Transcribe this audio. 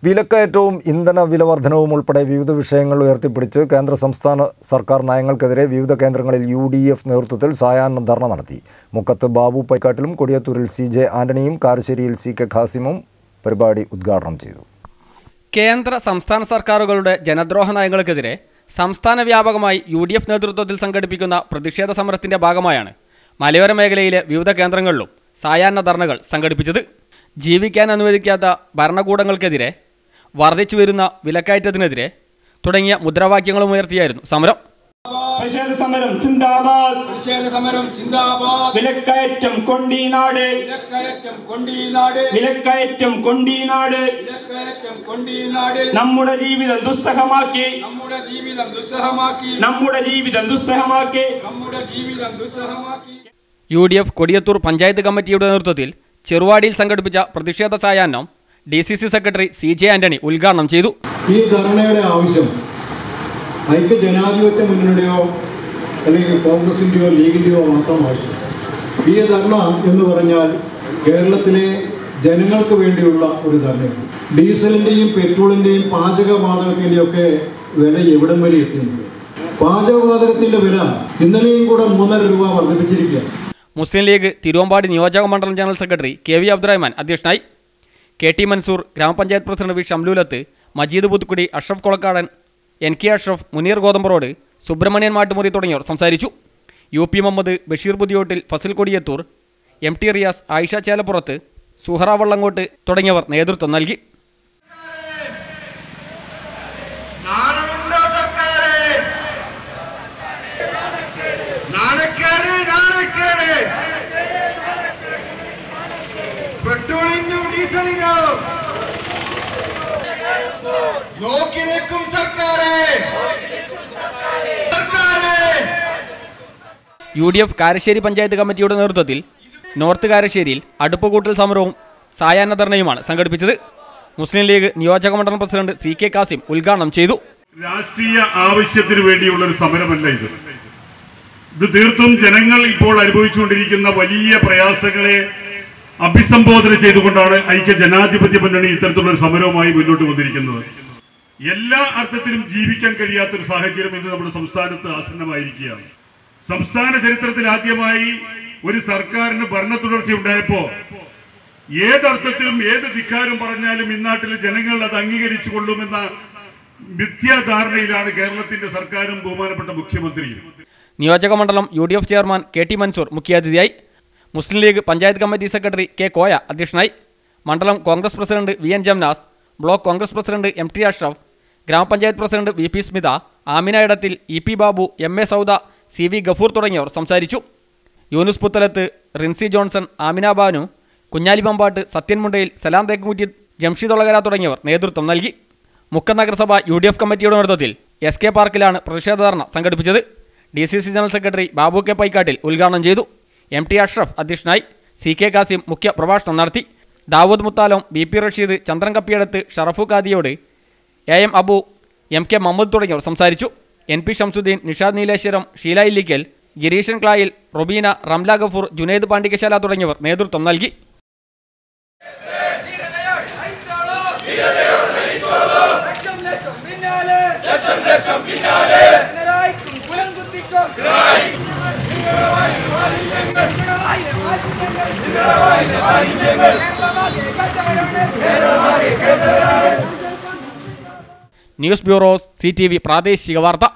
വിലക്കയറ്റവും ഇന്ധന വില വർധനവും ഉൾപ്പെടെ വിവിധ വിഷയങ്ങൾ ഉയർത്തിപ്പിടിച്ച് കേന്ദ്ര സംസ്ഥാന സർക്കാർ നയങ്ങൾക്കെതിരെ വിവിധ കേന്ദ്രങ്ങളിൽ യു ഡി എഫ് നേതൃത്വത്തിൽ സായാഹ്ന ധർണ നടത്തി മുക്കത്ത് ബാബു പൈക്കാട്ടിലും കൊടിയത്തൂരിൽ സി ജെ ആന്റണിയും കാരശ്ശേരിയിൽ സി കെ ഖാസിമും പരിപാടി ഉദ്ഘാടനം ചെയ്തു കേന്ദ്ര സംസ്ഥാന സർക്കാരുകളുടെ ജനദ്രോഹ നയങ്ങൾക്കെതിരെ സംസ്ഥാന വ്യാപകമായി യു ഡി എഫ് നേതൃത്വത്തിൽ സംഘടിപ്പിക്കുന്ന പ്രതിഷേധ സമരത്തിന്റെ ഭാഗമായാണ് മലയോര മേഖലയിലെ വിവിധ കേന്ദ്രങ്ങളിലും സായാഹ്ന ധർണകൾ സംഘടിപ്പിച്ചത് ജീവിക്കാൻ അനുവദിക്കാത്ത ഭരണകൂടങ്ങൾക്കെതിരെ വർദ്ധിച്ചു വരുന്ന വിലക്കയറ്റത്തിനെതിരെ തുടങ്ങിയ മുദ്രാവാക്യങ്ങളും ഉയർത്തിയായിരുന്നു സമരം പ്രതിഷേധ സമരം ചിന്താബാദ് പ്രതിഷേധ സമരം സിന്ദാബാദ് വിലക്കയറ്റം കൊണ്ടീനാട് വിലക്കയറ്റം കൊണ്ടീനാട് വിലക്കയറ്റം കൊണ്ടീനാട് വിലക്കയറ്റം കൊണ്ടീനാട് നമ്മുടെ ജീവിതം ദുസ്സഹമാക്കി നമ്മുടെ ജീവിതം ദുസ്സഹമാക്കി നമ്മുടെ ജീവിതം ദുസ്സഹമാക്കി നമ്മുടെ ജീവിതം ദുസ്സഹമാക്കി U D F Kodiyathur panchayat കമ്മിറ്റിയുടെ നേതൃത്വത്തിൽ ചെറുവാടിയിൽ സംഘടിപ്പിച്ച പ്രതിഷേധ സായാഹ്നം D C C secretary C J Antony ഉദ്ഘാടനം ചെയ്തു ഈ ധർണയുടെ ആവശ്യം ഐക്യ ജനാധിപത്യ മുന്നണിയുടെയോ അല്ലെങ്കിൽ കോൺഗ്രസിൻ്റെയോ ലീഗിൻ്റെയോ മാത്രം ആവശ്യം ഈ ധർണ എന്ന് പറഞ്ഞാൽ കേരളത്തിലെ ജനങ്ങൾക്ക് വേണ്ടിയുള്ള ഒരു ധർണയാണ് ഡീസലിൻ്റെയും പെട്രോളിൻ്റെയും പാചകവാതകത്തിൻ്റെയും ഒക്കെ വില എവിടം വരെ എത്തുന്നുണ്ട് പാചകവാതകത്തിൻ്റെ വില ഇന്നലെയും കൂടെ മൂന്നര രൂപ വർദ്ധിപ്പിച്ചിരിക്കുകയാണ് മുസ്ലിം ലീഗ് തിരുവമ്പാടി നിയോജക മണ്ഡലം general secretary K V Abdurahman അധ്യക്ഷനായി കെ ടി മൻസൂർ ഗ്രാമപഞ്ചായത്ത് president V Shamlulath Majeed Puthukkudi Ashraf Kolakkadan N K Ashraf Muneer Gothamparod Subrahmanyan Mattumuri തുടങ്ങിയവർ സംസാരിച്ചു U P Muhammad Basheer Puthiyottil Fasil Kodiyathur M T Riyas Ayisha Chelappurath Suhara Vallankot തുടങ്ങിയവർ നേതൃത്വം നൽകി നാണമുണ്ടോ സർക്കാരെ നാണക്കേട് നാണക്കേട് പെട്രോളിനും ഡീസലിനും നോക്കി നിൽക്കും സർക്കാരെ സർക്കാരെ U D F Karassery panchayat കമ്മിറ്റിയുടെ നേതൃത്വത്തിൽ നോർത്ത് കാരശ്ശേരിയിൽ അടുപ്പുകൂട്ടൽ സമരവും സായാഹ്ന ധർണയുമാണ് സംഘടിപ്പിച്ചത് മുസ്ലിം ലീഗ് നിയോജക മണ്ഡലം പ്രസിഡന്റ് സി കെ കാസിം ഉദ്ഘാടനം ചെയ്തു രാഷ്ട്രീയ ആവശ്യത്തിന് വേണ്ടിയുള്ള ഒരു സമരമല്ല ഇത് ഇത് തീർത്തും ജനങ്ങൾ ഇപ്പോൾ അനുഭവിച്ചുകൊണ്ടിരിക്കുന്ന വലിയ പ്രയാസങ്ങളെ അഭിസംബോധന ചെയ്തുകൊണ്ടാണ് ഐക്യ ജനാധിപത്യ മുന്നണി ഇത്തരത്തിലുള്ള ഒരു സമരവുമായി മുന്നോട്ട് വന്നിരിക്കുന്നത് എല്ലാ അർത്ഥത്തിലും ജീവിക്കാൻ കഴിയാത്തൊരു സാഹചര്യം ഇന്ന് നമ്മുടെ സംസ്ഥാനത്ത് ആസന്നമായിരിക്കുകയാണ് സംസ്ഥാന ചരിത്രത്തിൽ ആദ്യമായി ഒരു സർക്കാരിന് ഭരണ തുടർച്ച ഉണ്ടായപ്പോ ഏതർത്ഥത്തിലും ഏത് ധിക്കാരം പറഞ്ഞാലും ഇന്നാട്ടിലെ ജനങ്ങൾ അത് അംഗീകരിച്ചു കൊള്ളുമെന്ന മിഥ്യാധാരണയിലാണ് കേരളത്തിന്റെ സർക്കാരും ബഹുമാനപ്പെട്ട മുഖ്യമന്ത്രിയും നിയോജക മണ്ഡലം U D F chairman K T Mansoor മുഖ്യാതിഥിയായി Muslim League panchayat committee secretary K Koya അധ്യക്ഷനായി മണ്ഡലം Congress president V N Jamnas block Congress president M T Ashraf ഗ്രാമപഞ്ചായത്ത് president V P Smitha Amina Edathil E P Babu M A Sauda C V Gafoor തുടങ്ങിയവർ സംസാരിച്ചു യൂനുസ് പുത്തലത്ത് റിൻസി ജോൺസൺ ആമിന ബാനു കുഞ്ഞാലി മമ്പാട്ട് സത്യൻ മുണ്ടയിൽ സലാം തേക്കുമുറ്റി ജംഷീദ് ഒളകര തുടങ്ങിയവർ നേതൃത്വം നൽകി മുക്കം നഗരസഭ യു ഡി എഫ് കമ്മിറ്റിയുടെ നേതൃത്വത്തിൽ എസ് കെ പാർക്കിലാണ് പ്രതിഷേധ ധർണ സംഘടിപ്പിച്ചത് D C C general secretary Babu K പൈക്കാട്ടിൽ ഉദ്ഘാടനം ചെയ്തു എം ടി അഷ്റഫ് അധ്യക്ഷനായി സി കെ കാസിം മുഖ്യ പ്രഭാഷണം നടത്തി Dawood Muthalom B P Rasheed Chandran Kappiyadath Sharafu Kadiyod A M Abu M K Muhammad തുടങ്ങിയവർ സംസാരിച്ചു എൻ പി ഷംസുദ്ദീൻ നിഷാദ് നീലേശ്വരം ഷീല ഇല്ലിക്കൽ ഗിരീഷൻ ക്ലായിൽ റൊബീന റംല ഗഫൂർ ജുനൈദ് പാണ്ഡികശാല തുടങ്ങിയവർ നേതൃത്വം നൽകി ലക്ഷം ലക്ഷം പിന്നാലെ ലക്ഷം ലക്ഷം പിന്നാലെ പിണറായിക്കും കുലം കുത്തിക്കും news bureau C T V പ്രാദേശിക വാർത്ത